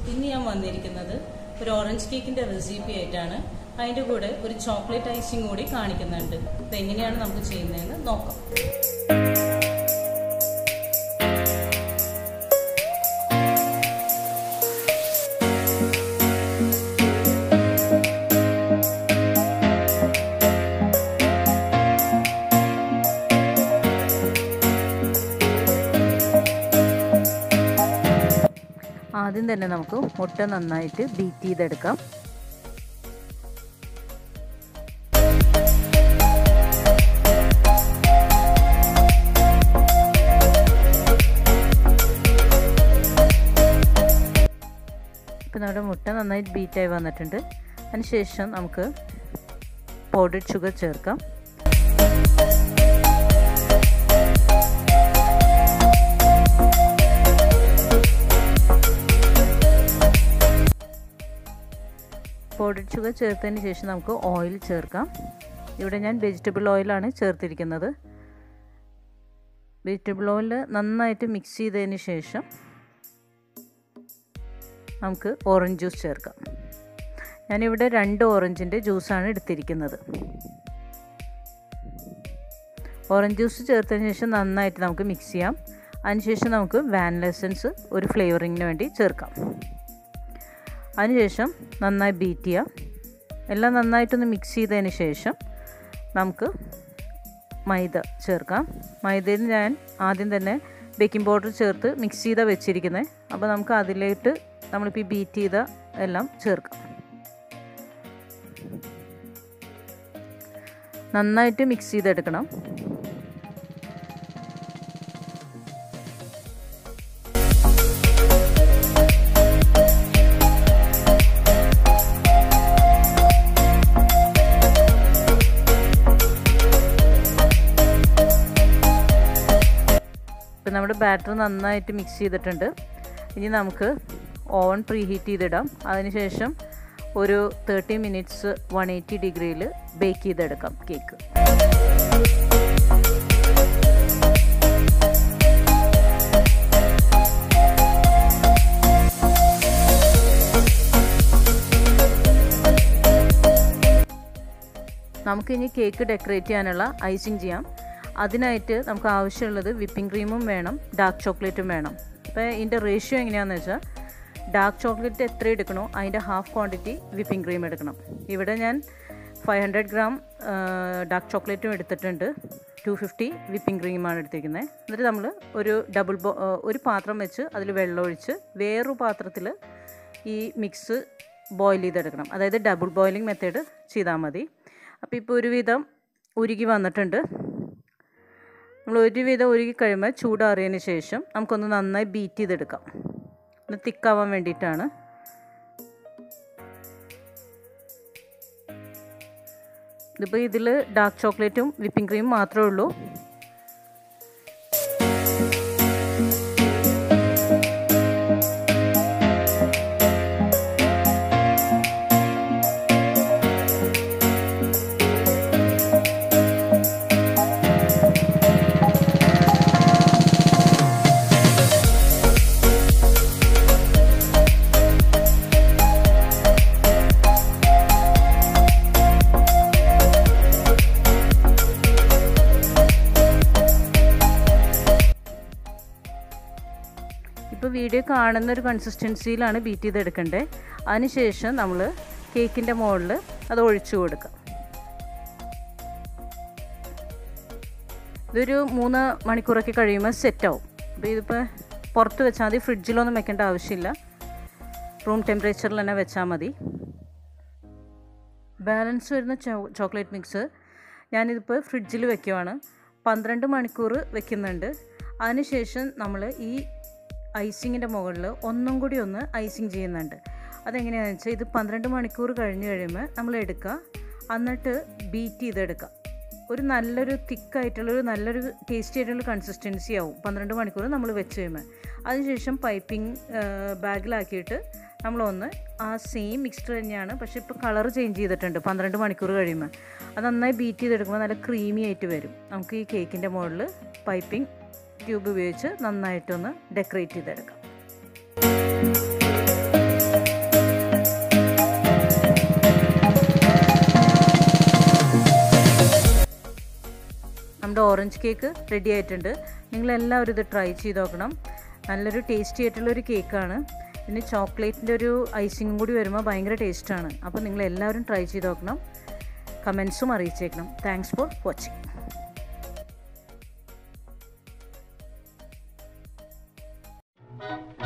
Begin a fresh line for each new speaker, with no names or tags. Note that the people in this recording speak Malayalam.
ഇന്ന് ഞാൻ വന്നിരിക്കുന്നത് ഒരു ഓറഞ്ച് കേക്കിന്റെ റെസിപ്പി ആയിട്ടാണ് അതിന്റെ കൂടെ ഒരു ചോക്ലേറ്റ് ഐസിങ് കൂടി കാണിക്കുന്നുണ്ട് ഇത് എങ്ങനെയാണ് നമുക്ക് ചെയ്യുന്നതെന്ന് നോക്കാം
ആദ്യം തന്നെ നമുക്ക് മുട്ട നന്നായിട്ട് ബീറ്റ് ചെയ്തെടുക്കാം ഇപ്പം നമ്മുടെ മുട്ട നന്നായിട്ട് ബീറ്റായി വന്നിട്ടുണ്ട് അതിനുശേഷം നമുക്ക് പൗഡർഡ് ഷുഗർ ചേർക്കാം പൗഡർഡ് ഷുഗർ ചേർത്തതിന് ശേഷം നമുക്ക് ഓയിൽ ചേർക്കാം ഇവിടെ ഞാൻ വെജിറ്റബിൾ ഓയിലാണ് ചേർത്തിരിക്കുന്നത് വെജിറ്റബിൾ ഓയിൽ നന്നായിട്ട് മിക്സ് ചെയ്തതിന് ശേഷം നമുക്ക് ഓറഞ്ച് ജ്യൂസ് ചേർക്കാം ഞാനിവിടെ രണ്ട് ഓറഞ്ചിൻ്റെ ജ്യൂസാണ് എടുത്തിരിക്കുന്നത് ഓറഞ്ച് ജ്യൂസ് ചേർത്തതിന് ശേഷം നന്നായിട്ട് നമുക്ക് മിക്സ് ചെയ്യാം അതിനുശേഷം നമുക്ക് വാനില എസൻസ് ഒരു ഫ്ലേവറിങ്ങിന് വേണ്ടി ചേർക്കാം അതിനുശേഷം നന്നായി ബീറ്റ് ചെയ്യാം എല്ലാം നന്നായിട്ടൊന്ന് മിക്സ് ചെയ്തതിന് ശേഷം നമുക്ക് മൈദ ചേർക്കാം മൈദയിൽ ഞാൻ ആദ്യം തന്നെ ബേക്കിംഗ് പൗഡർ ചേർത്ത് മിക്സ് ചെയ്ത വെച്ചിരിക്കുന്നത് അപ്പോൾ നമുക്ക് അതിലേക്ക് നമ്മളിപ്പോൾ ഈ ബീറ്റ് ചെയ്ത എല്ലാം ചേർക്കാം നന്നായിട്ട് മിക്സ് ചെയ്തെടുക്കണം ഇപ്പം നമ്മുടെ ബാറ്റർ നന്നായിട്ട് മിക്സ് ചെയ്തിട്ടുണ്ട് ഇനി നമുക്ക് ഓവൻ പ്രീ ഹീറ്റ് ചെയ്തിടാം അതിനുശേഷം ഒരു തേർട്ടി മിനിറ്റ്സ് വൺ എയ്റ്റി ഡിഗ്രിയിൽ ബേക്ക് ചെയ്തെടുക്കാം കേക്ക് നമുക്കിനി കേക്ക് ഡെക്കറേറ്റ് ചെയ്യാനുള്ള ഐസിങ് ചെയ്യാം അതിനായിട്ട് നമുക്ക് ആവശ്യമുള്ളത് വിപ്പിംഗ് ക്രീമും വേണം ഡാർക്ക് ചോക്ലേറ്റും വേണം അപ്പോൾ ഇതിൻ്റെ റേഷ്യോ എങ്ങനെയാണെന്ന് വെച്ചാൽ ഡാർക്ക് ചോക്ലേറ്റ് എത്ര എടുക്കണോ അതിൻ്റെ ഹാഫ് ക്വാണ്ടിറ്റി വിപ്പിംഗ് ക്രീം എടുക്കണം ഇവിടെ ഞാൻ ഫൈവ് ഹൺഡ്രഡ് ഗ്രാം ഡാർക്ക് ചോക്ലേറ്റും എടുത്തിട്ടുണ്ട് ടു ഫിഫ്റ്റി വിപ്പിംഗ് ക്രീമാണ് എടുത്തിരിക്കുന്നത് എന്നിട്ട് നമ്മൾ ഒരു ഡബിൾ ബോ ഒരു പാത്രം വെച്ച് അതിൽ വെള്ളം ഒഴിച്ച് വേറൊരു പാത്രത്തിൽ ഈ മിക്സ് ബോയിൽ ചെയ്തെടുക്കണം അതായത് ഡബിൾ ബോയിലിംഗ് മെത്തേഡ് ചെയ്താൽ മതി അപ്പോൾ ഇപ്പോൾ ഒരുവിധം ഉരുകി വന്നിട്ടുണ്ട് നമ്മൾ ഒരുവിധം ഉരുകി കഴിയുമ്പോൾ ചൂടാറിയതിന് ശേഷം നമുക്കൊന്ന് നന്നായി ബീറ്റ് ചെയ്തെടുക്കാം ഒന്ന് തിക്കാവാൻ വേണ്ടിയിട്ടാണ് ഇതിപ്പോൾ ഇതിൽ ഡാർക്ക് ചോക്ലേറ്റും വിപ്പിംഗ് ക്രീമും മാത്രമേ ഉള്ളൂ ഇപ്പോൾ വീഡിയോ കാണുന്ന ഒരു കൺസിസ്റ്റൻസിയിലാണ് ബീറ്റ് ചെയ്തെടുക്കേണ്ടത് അതിനുശേഷം നമ്മൾ കേക്കിൻ്റെ മുകളിൽ അത് ഒഴിച്ചു കൊടുക്കാം ഇതൊരു മൂന്ന് മണിക്കൂറൊക്കെ കഴിയുമ്പോൾ സെറ്റാവും അപ്പോൾ ഇതിപ്പോൾ പുറത്ത് വെച്ചാൽ മതി ഫ്രിഡ്ജിലൊന്നും വെക്കേണ്ട ആവശ്യമില്ല റൂം ടെമ്പറേച്ചറിൽ തന്നെ വെച്ചാൽ മതി ബാലൻസ് വരുന്ന ചോക്ലേറ്റ് മിക്സ് ഞാനിതിപ്പോൾ ഫ്രിഡ്ജിൽ വെക്കുവാണ് പന്ത്രണ്ട് മണിക്കൂർ വെക്കുന്നുണ്ട് അതിനുശേഷം നമ്മൾ ഈ ഐസിങ്ങിൻ്റെ മുകളിൽ ഒന്നും കൂടി ഒന്ന് ഐസിങ് ചെയ്യുന്നുണ്ട് അതെങ്ങനെയാണെന്ന് വെച്ചാൽ ഇത് പന്ത്രണ്ട് മണിക്കൂർ കഴിഞ്ഞ് കഴിയുമ്പോൾ നമ്മൾ എടുക്കുക എന്നിട്ട് ബീറ്റ് ചെയ്തെടുക്കുക ഒരു നല്ലൊരു തിക്കായിട്ടുള്ളൊരു നല്ലൊരു ടേസ്റ്റി ആയിട്ടുള്ള കൺസിസ്റ്റൻസി ആവും പന്ത്രണ്ട് മണിക്കൂർ നമ്മൾ വെച്ച് കഴിയുമ്പോൾ അതിനുശേഷം പൈപ്പിംഗ് ബാഗിലാക്കിയിട്ട് നമ്മളൊന്ന് ആ സെയിം മിക്സ്ചർ തന്നെയാണ് പക്ഷേ ഇപ്പോൾ കളർ ചേഞ്ച് ചെയ്തിട്ടുണ്ട് പന്ത്രണ്ട് മണിക്കൂർ കഴിയുമ്പോൾ അത് നന്നായി ബീറ്റ് ചെയ്തെടുക്കുമ്പോൾ നല്ല ക്രീമി ആയിട്ട് വരും നമുക്ക് ഈ കേക്കിൻ്റെ മുകളിൽ പൈപ്പിംഗ് ട്യൂബ് ഉപയോഗിച്ച് നന്നായിട്ടൊന്ന് ഡെക്കറേറ്റ് ചെയ്തെടുക്കാം നമ്മുടെ ഓറഞ്ച് കേക്ക് റെഡി ആയിട്ടുണ്ട് നിങ്ങളെല്ലാവരും ഇത് ട്രൈ ചെയ്ത് നോക്കണം നല്ലൊരു ടേസ്റ്റി ആയിട്ടുള്ളൊരു കേക്കാണ് പിന്നെ ചോക്ലേറ്റിൻ്റെ ഒരു ഐസിങ്ങും കൂടി വരുമ്പോൾ ഭയങ്കര ടേസ്റ്റാണ് അപ്പോൾ നിങ്ങൾ എല്ലാവരും ട്രൈ ചെയ്ത് നോക്കണം കമൻസും അറിയിച്ചേക്കണം താങ്ക്സ് ഫോർ വാച്ചിങ്